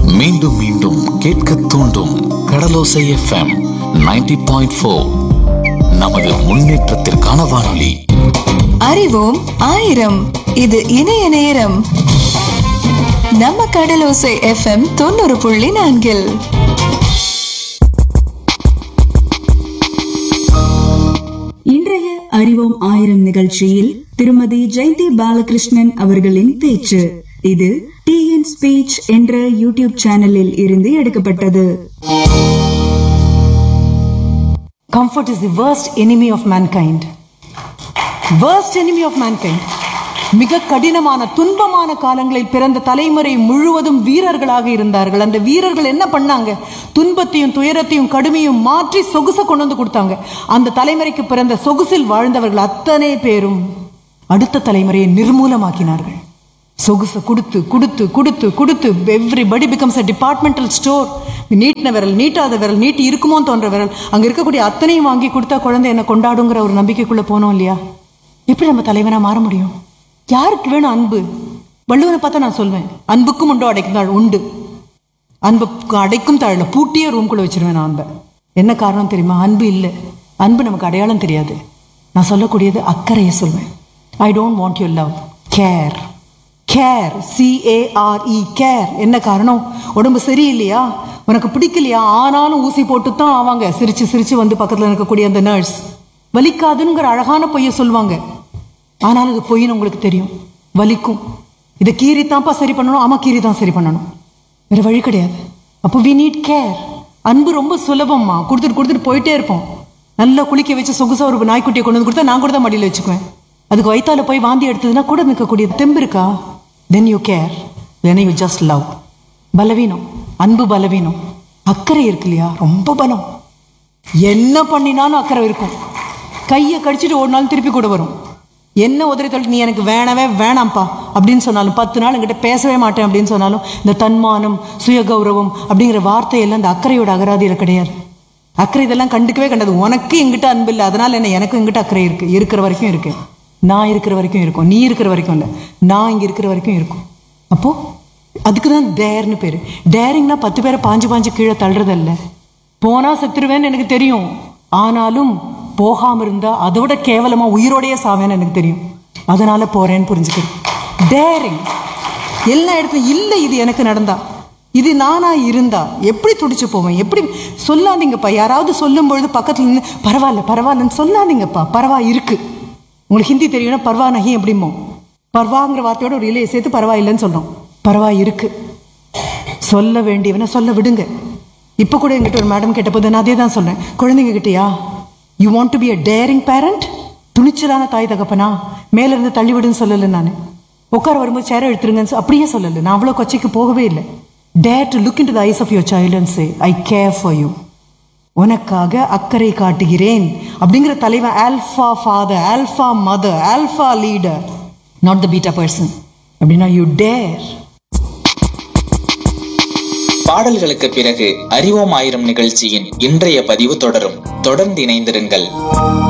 மீண்டும் மீண்டும் கேட்க தூண்டும் கடலோசை எஃப்எம் 90.4 பாயிண்ட் நமது முன்னேற்றத்திற்கான வானொலி அறிவோம் ஆயிரம் இது இணைய நேரம் நம்ம கடலோசை எஃப்எம் தொண்ணூறு புள்ளி நான்கில் இன்றைய அறிவோம் ஆயிரம் நிகழ்ச்சியில் திருமதி ஜெயந்தி பாலகிருஷ்ணன் அவர்களின் பேச்சு இது டிஎன் ஸ்பீச் என்ற யூடியூப் சேனலில் இருந்து எடுக்கப்பட்டது Comfort is the worst enemy of mankind. Worst enemy of mankind. மிக கடினமான துன்பமான காலங்களில் பிறந்த தலைமுறை முழுவதும் வீரர்களாக இருந்தார்கள் அந்த வீரர்கள் என்ன பண்ணாங்க துன்பத்தையும் துயரத்தையும் கடுமையும் மாற்றி சொகுசை கொண்டு வந்து கொடுத்தாங்க அந்த தலைமுறைக்கு பிறந்த சொகுசில் வாழ்ந்தவர்கள் அத்தனை பேரும் அடுத்த தலைமுறையை நிர்மூலமாக்கினார்கள் சொகுசை கொடுத்து கொடுத்து கொடுத்து கொடுத்து everybody becomes a departmental store நீட்டின விரல் நீட்டாத விரல் நீட்டி இருக்குமோன்னு தோன்ற விரல் அங்க இருக்கக்கூடிய அத்தனையும் வாங்கி கொடுத்தா குழந்தை என்ன கொண்டாடுங்கிற ஒரு நம்பிக்கைக்குள்ள போனோம் இல்லையா எப்படி நம்ம தலைவனா மாற முடியும் யாருக்கு வேணும் அன்பு வள்ளுவனை பார்த்தா நான் சொல்வேன் அன்புக்கும் உண்டோ அடைக்கும் தாழ் உண்டு அன்பு அடைக்கும் தாழல பூட்டியே ரூம்குள்ள வச்சிருவேன் நான் அன்பை என்ன காரணம் தெரியுமா அன்பு இல்லை அன்பு நமக்கு அடையாளம் தெரியாது நான் சொல்லக்கூடியது அக்கறையை சொல்வேன் I don't want your love care care C A R E care என்ன காரணம் உடம்பு சரியில்லையா உனக்கு பிடிக்கலையா ஆனாலும் ஊசி போட்டு தான் ஆவாங்க சிரிச்சு சிரிச்சு வந்து பக்கத்தில் இருக்கக்கூடிய அந்த நர்ஸ் வலிக்காதுங்கிற அழகான பொய்ய சொல்லுவாங்க ஆனாலும் இது பொய்ன்னு உங்களுக்கு தெரியும் வலிக்கும் இதை கீறி தான்ப்பா சரி பண்ணணும் ஆமா கீறி தான் சரி பண்ணணும் வேற வழி கிடையாது அப்போ வி நீட் கேர் அன்பு ரொம்ப சுலபம்மா கொடுத்துட்டு கொடுத்துட்டு போயிட்டே இருப்போம் நல்லா குளிக்க வச்சு சொகுசா ஒரு நாய்க்குட்டியை கொண்டு வந்து கொடுத்தா நான் கூட தான் மடியில் வச்சுக்குவேன் அதுக்கு வயித்தால போய் வாந்தி எடுத்ததுன்னா கூட நிற்கக்கூடிய தெம்பு இருக்கா then you care then you just love பலவீனம் அன்பு பலவீனம் அக்கறை இருக்கு இல்லையா ரொம்ப பலம் என்ன பண்ணினாலும் அக்கறை இருக்கும் கையை கடிச்சிட்டு ஒரு நாள் திருப்பி கூட வரும் என்ன உதறி தள்ளி நீ எனக்கு வேணவே வேணாம்ப்பா அப்படின்னு சொன்னாலும் பத்து நாள் என்கிட்ட பேசவே மாட்டேன் அப்படின்னு சொன்னாலும் இந்த தன்மானம் சுயகௌரவம் அப்படிங்கிற வார்த்தையெல்லாம் இந்த அக்கறையோட அகராதியில் கிடையாது அக்கறை இதெல்லாம் கண்டுக்கவே கண்டது உனக்கு எங்கிட்ட அன்பு இல்லை அதனால என்ன எனக்கும் எங்கிட்ட அக்கறை இருக்கு இருக்கிற வரைக்கும் இருக்கு நான் இருக்கிற வரைக்கும் இருக்கும் நீ இருக்கிற வரைக்கும் இல்லை நான் இங்க இருக்கிற வரைக்கும் இருக்கும் அப்போ அதுக்கு தான் டேர்னு பேரு டேரிங்னா பத்து பேரை பாஞ்சு பாஞ்சு கீழே தள்ளுறதல்ல போனா செத்துருவேன்னு எனக்கு தெரியும் ஆனாலும் போகாம இருந்தா அதை விட கேவலமா உயிரோடையே சாவேன்னு எனக்கு தெரியும் அதனால போறேன்னு புரிஞ்சுக்கிறேன் டேரிங் எல்லா இடத்துலையும் இல்லை இது எனக்கு நடந்தா இது நானா இருந்தா எப்படி துடிச்சு போவேன் எப்படி சொல்லாதீங்கப்பா யாராவது சொல்லும் பொழுது பக்கத்துல நின்று பரவாயில்ல பரவாயில்லன்னு சொல்லாதீங்கப்பா பரவா இருக்கு உங்களுக்கு ஹிந்தி தெரியும்னா பர்வா நகி எப்படிமோ பர்வாங்கிற வார்த்தையோட ஒரு இலையை சேர்த்து பரவாயில்லைன்னு சொல்றோம் பரவா இருக்கு சொல்ல வேண்டியவனை சொல்ல விடுங்க இப்போ கூட எங்கிட்ட ஒரு மேடம் கேட்டபோது நான் அதே தான் சொல்றேன் குழந்தைங்க கிட்டயா you want to be a daring parent துணிச்சலான தாய் தகப்பனா மேல இருந்து தள்ளி விடுன்னு சொல்லலை நான் உட்கார வரும்போது சேர எடுத்துருங்கன்னு சொ- அப்படியே சொல்லலை நான் அவ்வளோ கொச்சைக்கு போகவே இல்லை dare to look in to the eyes of your child and say I care for you உனக்காக அக்கறை காட்டுகிறேன் அப்படிங்கிற தலைவன் alpha father alpha mother alpha leader not the beta person அப்படின்னா யூ டேர் பாடல்களுக்கு பிறகு அறிவோம் ஆயிரம் நிகழ்ச்சியின் இன்றைய பதிவு தொடரும் தொடர்ந்து இணைந்திருங்கள்